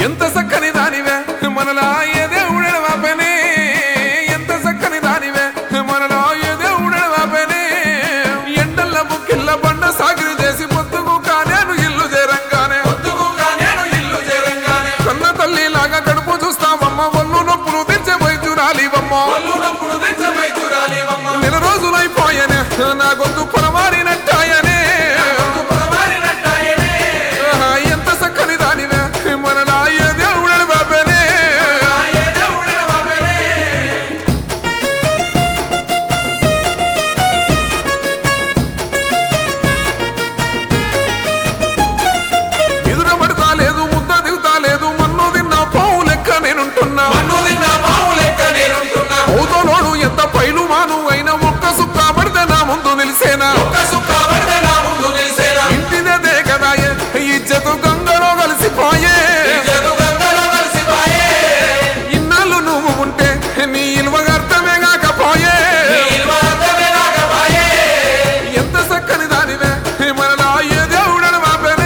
ఎంత చక్కని దానివే మనలా ఏ దేవుడెడ వాపనే ఎంత చక్కని దానివే మనలా ఏ దేవుడెడ వాపనే ఎండల్ల ముక్కిళ్ళ బండ సాగిరి చేసి పొద్దుకు కానేను ఇల్లు చేరంగానే పొద్దుకు కానేను ఇల్లు చేరంగానే కన్న తల్లి లాగా కడుపు చూస్తావమ్మ ఒళ్ళు నొప్పులు తెచ్చే వైద్యురాలివమ్మ ఒళ్ళు నొప్పులు తెచ్చే వైద్యురాలివమ్మ నెల రోజులైపోయనే నా గొంతు పొరమారినట్టాయనే ఆహా, ఎంత చక్కని దానివే మనలా ఏ దేవుడెడ వాపనే ఎదుర పడతా లేదు ముద్ద దిగుతా లేదు మన్ను తిన్నా పావు లెక్క నేనుంటున్నా అవుతోనోడు ఎంత పైలు మాను అయినా ఒక్క సుక్క పడితే నా ముందు నిలిసేనా ఇంటిదే కదాయే ఇజ్జతు గంగలో కలిసిపోయే ఇన్నాళ్ళు నువ్వు ఉంటే నీ ఇలువగా అర్థమే కాకపోయే ఎంత చక్కని దానివే మనలా ఏ దేవుడని మాపేనే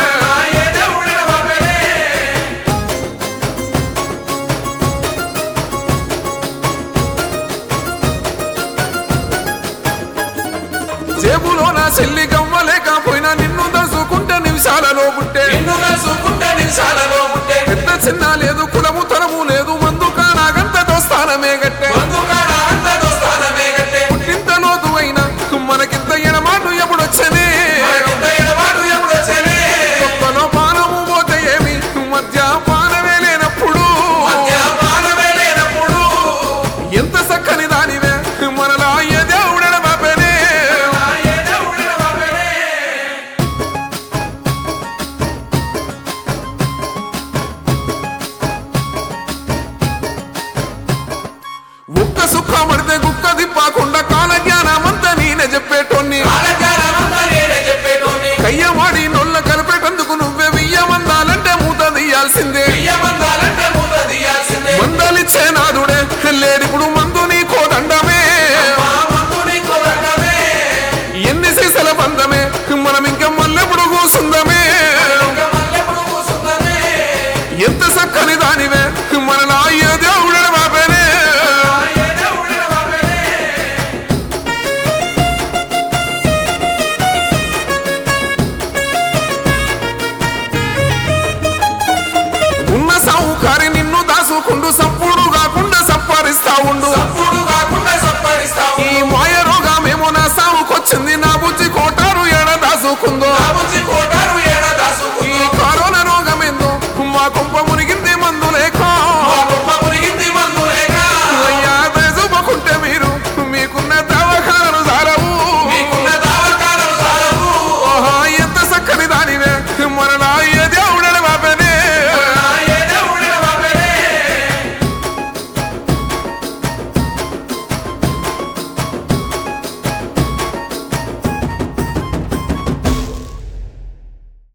జేబులో నా చెల్లి గవ్వలేకపోయినా నిన్ను దసుకుంటే నిమిషాలలో పుట్టే పెద్ద చిన్న లేదు కులము తరము లేదు మందు కానాగంత దోస్తానమే గట్టే పుట్టింత లోతు అయినా మనకింత ఎనమాటు ఎప్పుడొచ్చనే ఒక్కలో పానము పోతే ఏమి మధ్య పానమే లేనప్పుడు ఎంత చక్కని దానివే మనలా ఏ దేవుడెడ బాపేనే ఒక్క సుఖ పడితే గుక్క దిప్పాకుండా కాల జ్ఞానమంతా నేనే చెప్పేటోన్ని కయ్యవాడి నొల్ల కలిపేటందుకు నువ్వే వెయ్యమందాలంటే మూత తీయాల్సిందే మందలిచ్చే నాదుడే లేడిప్పుడు మందు నీ కోదండమే ఎన్ని సీసల బంధమే మనం ఇంకా మల్లెప్పుడు కూసుందమే ఎంత చక్కని దానివే మనలా ఏ దేవుడెడ బాపేనే ఉన్న సావుకారి నిన్ను దాసుకుండు సప్పుడు కాకుండా సప్పరిస్తా ఉండు ఈ మాయ రోగమేమో నా సావుకొచ్చింది నా బుజ్జి కోటారు ఎడ దాసుకుందో